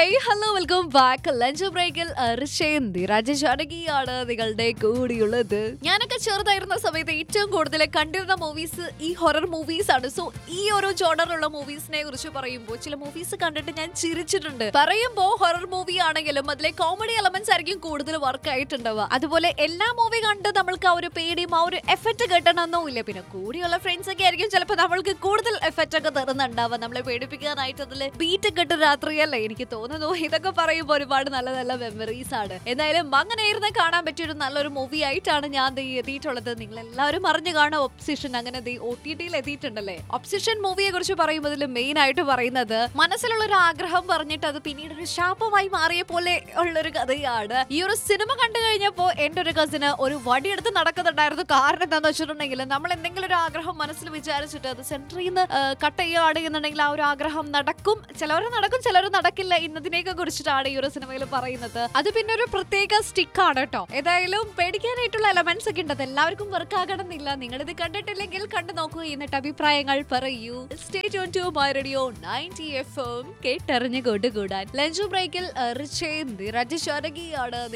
hey hello welcome back lunch ബ്രേക്കിൽ ഋഷേന്തി രാജശാനകിയാണ് നിങ്ങളുടെ കൂടിയുള്ളത് ഞാനൊക്കെ ചെറുതായിരുന്ന സമയത്ത് ഏറ്റവും കൂടുതൽ കണ്ടിരുന്ന മൂവീസ് ഈ ഹൊറർ മൂവീസ് ആണ് സോ ഈ ഒരു ജോണറുള്ള മൂവീസിനെ കുറിച്ച് പറയുമ്പോൾ ചില മൂവീസ് കണ്ടിട്ട് ഞാൻ ചിരിച്ചിട്ടുണ്ട് പറയുമ്പോൾ ഹൊറർ മൂവി ആണെങ്കിലും അതിലെ കോമഡി എലമെന്റ്സ് ആയിരിക്കും കൂടുതൽ വർക്ക് ആയിട്ടുണ്ടാവുക അതുപോലെ എല്ലാ മൂവി കണ്ട് നമ്മൾക്ക് ആ ഒരു പേടിയും ആ ഒരു എഫക്റ്റ് കിട്ടണമെന്നോ ഇല്ല പിന്നെ കൂടിയുള്ള ഫ്രണ്ട്സ് ഒക്കെ ആയിരിക്കും ചിലപ്പോൾ നമ്മൾക്ക് കൂടുതൽ എഫക്റ്റ് ഒക്കെ തരുന്നുണ്ടാവുക നമ്മളെ പേടിപ്പിക്കാനായിട്ട് അതിൽ ബീറ്റ് കിട്ടും രാത്രിയല്ലേ എനിക്ക് തോന്നുന്നു ഇതൊക്കെ പറയുമ്പോൾ ഒരുപാട് നല്ല നല്ല മെമ്മറീസ് ആണ് എന്തായാലും അങ്ങനെ ഇരുന്ന് കാണാൻ പറ്റിയ ഒരു നല്ലൊരു മൂവി ആയിട്ടാണ് ഞാൻ ദേ എത്തിയിട്ടുള്ളത് നിങ്ങൾ എല്ലാവരും അറിഞ്ഞു കാണും ഒപ്സിഷൻ അങ്ങനെ ഒ ടി ടിയിൽ എത്തിയിട്ടുണ്ടല്ലേ ഒപ്സിഷൻ മൂവിയെ കുറിച്ച് പറയുമ്പോൾ മെയിൻ ആയിട്ട് പറയുന്നത് മനസ്സിലുള്ള ഒരു ആഗ്രഹം പറഞ്ഞിട്ട് അത് പിന്നീട് ഒരു ശാപമായി മാറിയ പോലെ ഉള്ളൊരു കഥയാണ് ഈ ഒരു സിനിമ കണ്ടു കഴിഞ്ഞപ്പോൾ എന്റെ ഒരു കസിന് ഒരു വടിയെടുത്ത് നടക്കുന്നുണ്ടായിരുന്നു കാരണം എന്താന്ന് വെച്ചിട്ടുണ്ടെങ്കിൽ നമ്മൾ എന്തെങ്കിലും ഒരു ആഗ്രഹം മനസ്സിൽ വിചാരിച്ചിട്ട് അത് സെന്ററിൽ നിന്ന് കട്ട് ചെയ്യുകയാണ് എന്നുണ്ടെങ്കിൽ ആ ഒരു ആഗ്രഹം നടക്കും ചിലവർ നടക്കും ചിലർ നടക്കില്ല ഇന്നതിനെയൊക്കെ കുറിച്ചിട്ടാണ് ഈ ഒരു സിനിമയിൽ പറയുന്നത് അത് പിന്നെ ഒരു പ്രത്യേക സ്റ്റിക്ക് ആണ് കേട്ടോ ഏതായാലും പേടിക്കാനായിട്ടുള്ള എലമെന്റ്സ് ഒക്കെ ഉണ്ട് അത് എല്ലാവർക്കും വർക്ക് ആകണമെന്നില്ല നിങ്ങൾ ഇത് കണ്ടിട്ടില്ലെങ്കിൽ കണ്ടു നോക്കൂ എന്നിട്ട് അഭിപ്രായങ്ങൾ പറയൂ stay tune to my radio ninety F M കേട്ടറിഞ്ഞ് കൊണ്ടുകൂടാൻ ലഞ്ച് ബ്രേക്കിൽ റിച്ചേന്തി രജശാനകിയാണ്